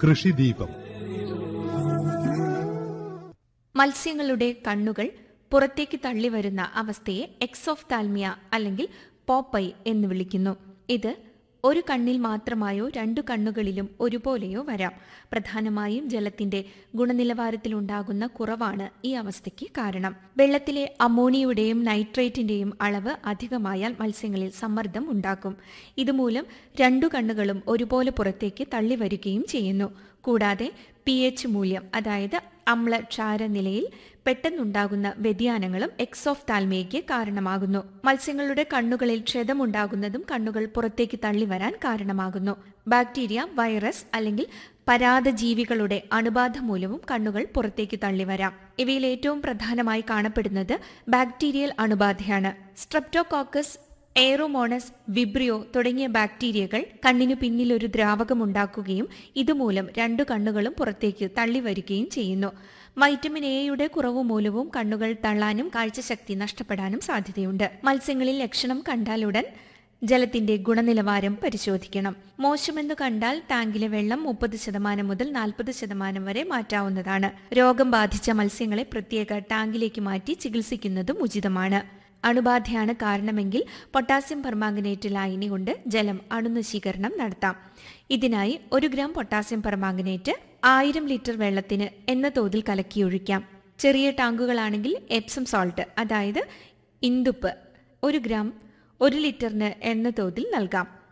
കൃഷിദീപം മത്സ്യങ്ങളുടെ കണ്ണുകൾ പുറത്തേക്ക് തള്ളിവരുന്ന അവസ്ഥയെ എക്സോഫ്താൽമിയ അല്ലെങ്കിൽ പോപ്പൈ എന്ന് വിളിക്കുന്നു ഇത് ഒരു കണ്ണിൽ മാത്രമായോ രണ്ടു കണ്ണുകളിലും ഒരുപോലെയോ വരാം പ്രധാനമായും ജലത്തിന്റെ ഗുണനിലവാരത്തിലുണ്ടാകുന്ന കുറവാണ് ഈ അവസ്ഥയ്ക്ക് കാരണം വെള്ളത്തിലെ അമോണിയയുടെയും നൈട്രേറ്റിന്റെയും അളവ് അധികമായാൽ മത്സ്യങ്ങളിൽ സമ്മർദ്ദം ഉണ്ടാക്കും ഇതുമൂലം രണ്ടു കണ്ണുകളും ഒരുപോലെ പുറത്തേക്ക് തള്ളിവരികയും ചെയ്യുന്നു കൂടാതെ പി എച്ച് മൂല്യം അതായത് അമ്ലക്ഷാര നിലയിൽ പെട്ടെന്നുണ്ടാകുന്ന വ്യതിയാനങ്ങളും എക്സോഫ്താൽമിയയ്ക്ക് കാരണമാകുന്നു മത്സ്യങ്ങളുടെ കണ്ണുകളിൽ ക്ഷതമുണ്ടാകുന്നതും കണ്ണുകൾ പുറത്തേക്ക് തള്ളിവരാൻ കാരണമാകുന്നു ബാക്ടീരിയ വൈറസ് അല്ലെങ്കിൽ പരാതജീവികളുടെ അണുബാധ മൂലവും കണ്ണുകൾ പുറത്തേക്ക് തള്ളിവരാം ഇവയിൽ ഏറ്റവും പ്രധാനമായി കാണപ്പെടുന്നത് ബാക്ടീരിയൽ അണുബാധയാണ് സ്ട്രെപ്റ്റോകോക്കസ് എയറോമോണസ് വിബ്രിയോ തുടങ്ങിയ ബാക്ടീരിയകൾ കണ്ണിനു പിന്നിൽ ഒരു ദ്രാവകം ഉണ്ടാക്കുകയും ഇതുമൂലം രണ്ടു കണ്ണുകളും പുറത്തേക്ക് തള്ളിവരികയും ചെയ്യുന്നു വൈറ്റമിൻ എയുടെ കുറവ് മൂലവും കണ്ണുകൾ തള്ളാനും കാഴ്ചശക്തി നഷ്ടപ്പെടാനും സാധ്യതയുണ്ട് മത്സ്യങ്ങളിൽ ലക്ഷണം കണ്ടാലുടൻ ജലത്തിന്റെ ഗുണനിലവാരം പരിശോധിക്കണം മോശമെന്ന് കണ്ടാൽ ടാങ്കിലെ വെള്ളം മുപ്പത് ശതമാനം മുതൽ നാൽപ്പത് ശതമാനം വരെ മാറ്റാവുന്നതാണ് രോഗം ബാധിച്ച മത്സ്യങ്ങളെ പ്രത്യേക ടാങ്കിലേക്ക് മാറ്റി ചികിത്സിക്കുന്നതും ഉചിതമാണ് അണുബാധയാണ് കാരണമെങ്കിൽ പൊട്ടാസ്യം പെർമാംഗനേറ്റ് ലായനി കൊണ്ട് ജലം അണുനശീകരണം നടത്താം ഇതിനായി ഒരു ഗ്രാം പൊട്ടാസ്യം പെർമാംഗനേറ്റ് ആയിരം ലിറ്റർ വെള്ളത്തിന് എന്ന തോതിൽ കലക്കിയൊഴിക്കാം ചെറിയ ടാങ്കുകളാണെങ്കിൽ എപ്സം സോൾട്ട് അതായത് ഇന്ദുപ്പ് ഒരു ഗ്രാം ഒരു ലിറ്ററിന് എന്ന തോതിൽ നൽകാം